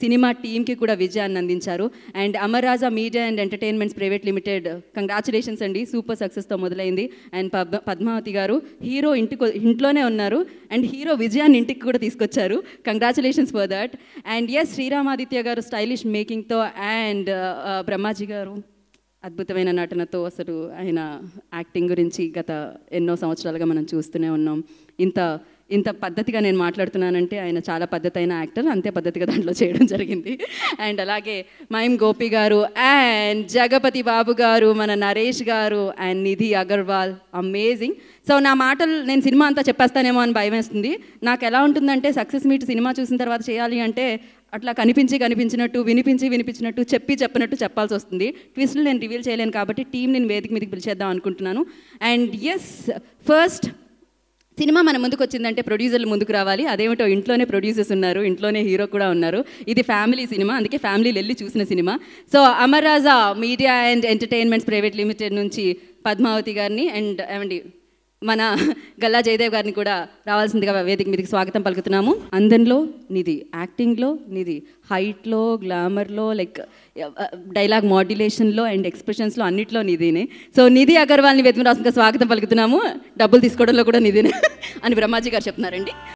cinema టీంకి కూడా విజయాన్ని అందించారు and Amaraja media and entertainments private limited congratulations అండి సూపర్ సక్సెస్తో మొదలైంది అండ్ పద్మ పద్మావతి గారు హీరో ఇంటికి ఇంట్లోనే ఉన్నారు అండ్ హీరో విజయాన్ని ఇంటికి కూడా తీసుకొచ్చారు congratulations for that and S Sriramaditya గారు స్టైలిష్ మేకింగ్తో అండ్ బ్రహ్మాజీ గారు అద్భుతమైన నటనతో అసలు ఆయన యాక్టింగ్ గురించి గత ఎన్నో సంవత్సరాలుగా మనం చూస్తూనే ఉన్నాం ఇంత ఇంత పద్ధతిగా నేను మాట్లాడుతున్నానంటే ఆయన చాలా పద్ధతి అయిన యాక్టర్ అంతే పద్ధతిగా దాంట్లో చేయడం జరిగింది అండ్ అలాగే మైమ్ గోపి గారు అండ్ జగపతి బాబు గారు మన నరేష్ గారు and Nidhi Agarwal amazing so నా మాటలు నేను సినిమా అంతా చెప్పేస్తానేమో అని భయం వేస్తుంది నాకు ఎలా ఉంటుందంటే సక్సెస్ మీట్ సినిమా చూసిన తర్వాత చేయాలి అంటే అట్లా కనిపించి కనిపించినట్టు వినిపించి వినిపించినట్టు చెప్పి చెప్పినట్టు చెప్పాల్సి వస్తుంది ట్విస్ట్లు నేను రివీల్ చేయలేను కాబట్టి టీం నేను వేదిక మీదకి పిలిచేద్దాం అనుకుంటున్నాను అండ్ ఎస్ ఫస్ట్ సినిమా మన ముందుకు వచ్చిందంటే ప్రొడ్యూసర్లు ముందుకు రావాలి అదేమిటో ఇంట్లోనే ప్రొడ్యూసర్స్ ఉన్నారు ఇంట్లోనే హీరో కూడా ఉన్నారు ఇది ఫ్యామిలీ సినిమా అందుకే ఫ్యామిలీలు వెళ్ళి చూసిన cinema so Amaraja media and entertainments private limited నుంచి పద్మావతి గారిని అండ్ ఏమండి మన గల్లా జయదేవ్ గారిని కూడా రావాల్సిందిగా వేదిక మీదకి స్వాగతం పలుకుతున్నాము అందంలో నిధి యాక్టింగ్లో నిధి హైట్లో గ్లామర్లో లైక్ డైలాగ్ మాడ్యులేషన్లో అండ్ ఎక్స్ప్రెషన్స్లో అన్నిట్లో నిధినే సో నిధి అగర్వాల్ని వేదిక రాష్ట్రంగా స్వాగతం పలుకుతున్నాము డబ్బులు తీసుకోవడంలో కూడా నిధినే అని బ్రహ్మాజీ గారు చెప్తున్నారండి